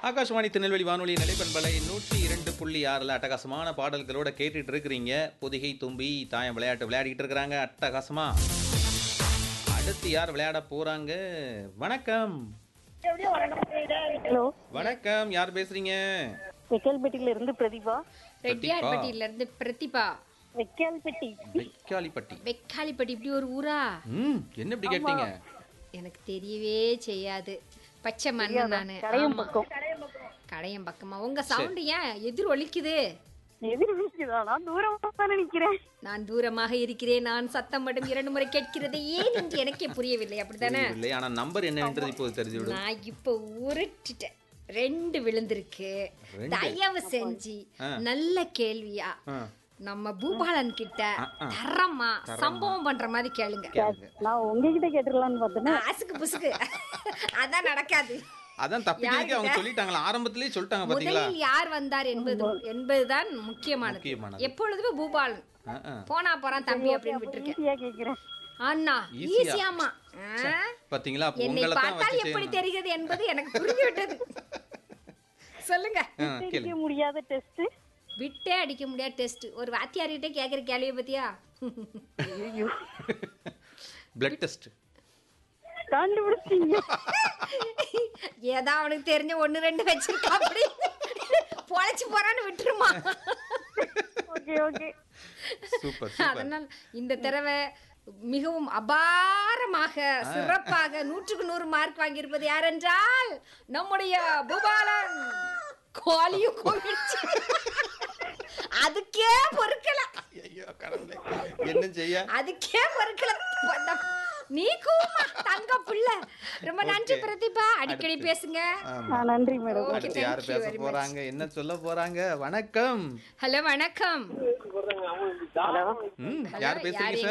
ஆகாஷ்வாணி திருநெல்வேலி வானொலி நிலைப்பண்பலை நூற்றி இரண்டு புள்ளி ஆறில் அட்டகாசமான பாடல்களோட கேட்டுட்டு இருக்கிறீங்க பொதிகை தும்பி தாயம் விளையாட்டு விளையாடிட்டு இருக்கிறாங்க அட்டகாசமா அடுத்து யார் விளையாட போறாங்க வணக்கம் ஹலோ வணக்கம் யார் பேசுறீங்க வெக்கால்பட்டியில இருந்து பிரதீபா ரெட்டியார்பட்டியில இருந்து பிரதிபா வெக்கால்பட்டி வெக்காளிப்பட்டி வெக்காளிப்பட்டி இப்படி ஒரு ஊரா ம் என்ன இப்படி கேட்டீங்க எனக்கு தெரியவே செய்யாது பச்சை மண்ணு நானு கடையம் ஆமா. பக்கம் கடையம் பக்கமா உங்க சவுண்ட் ஏன் எதிர் ஒலிக்குது எதிர் வீசுதா நான் தூரமா தானே நிக்கிறேன் நான் தூரமாக இருக்கிறேன் நான் சத்தம் மட்டும் இரண்டு முறை கேட்கிறது ஏன் என்று எனக்கே புரியவில்லை அப்படித்தானே இல்லை ஆனா நம்பர் என்னன்றது இப்போது தெரிஞ்சு விடும் நான் இப்போ உருட்டிட்டேன் ரெண்டு விழுந்திருக்கு ரெண்டு? தயவு செஞ்சு ஆ. நல்ல கேள்வியா ஆ, நம்ம பூபாலன் கிட்ட தரமா சம்பவம் பண்ற மாதிரி கேளுங்க கேளுங்க. நான் உங்ககிட்ட கேட்டுடலாம்னு பார்த்தேன்னா அசுக்கு புசுக்கு அதான் நடக்காது அதான் தப்பிக்கிறதுக்கு அவங்க சொல்லிட்டாங்களா ஆரம்பத்திலேயே சொல்லிட்டாங்க பாத்தீங்களா முதலில் யார் வந்தார் என்பது என்பதுதான் முக்கியமானது முக்கியமானது. எப்பொழுதுமே பூபாலன் ஆ, ஆ. போனா போறான் தம்பி அப்படின்னு விட்டுருக்கேன் ஈஸியா கேக்குறேன் அண்ணா ஈஸியா? ஈஸியாமா ஆ? பாத்தீங்களா அப்ப என்னை உங்களை தான் பார்த்தால் வச்சு எப்படி செய்யணும். தெரிகிறது என்பது எனக்கு புரிந்து விட்டது சொல்லுங்க ஆ, அடிக்க கேளுங்க முடியாத டெஸ்ட் விட்டே அடிக்க முடியாத டெஸ்ட் ஒரு வாத்தியார்கிட்ட கேக்குற கேள்வியை பத்தியா ஐயோ பிளட் டெஸ்ட் கண்டுபிடிச்சீங்க ஏதா அவனுக்கு தெரிஞ்ச ஒண்ணு ரெண்டு வச்சிருக்கா அப்படி பொழைச்சு போறான்னு விட்டுருமா ஓகே ஓகே சூப்பர் சூப்பர் அதனால் இந்த தடவை மிகவும் அபாரமாக சிறப்பாக நூற்றுக்கு நூறு மார்க் வாங்கியிருப்பது யார் என்றால் நம்முடைய பூபாலன் கோழியும் கோவிச்சு அதுக்கே பொறுக்கல ஐயோ கடவுளே என்ன செய்ய அதுக்கே பொறுக்கல அந்த- நீ கூமா தங்க பிள்ளை ரொம்ப நன்றி Okay. பிரதீபா அடிக்கடி அடுத்து. பேசுங்க ஆமா. ஆ, நன்றி மேடம் Okay, அடுத்து thank யார் you பேச very much. போறாங்க என்ன சொல்ல போறாங்க வணக்கம் ஹலோ வணக்கம் ஹலோ ம் யார் Hello, பேசுறீங்க யார் சார்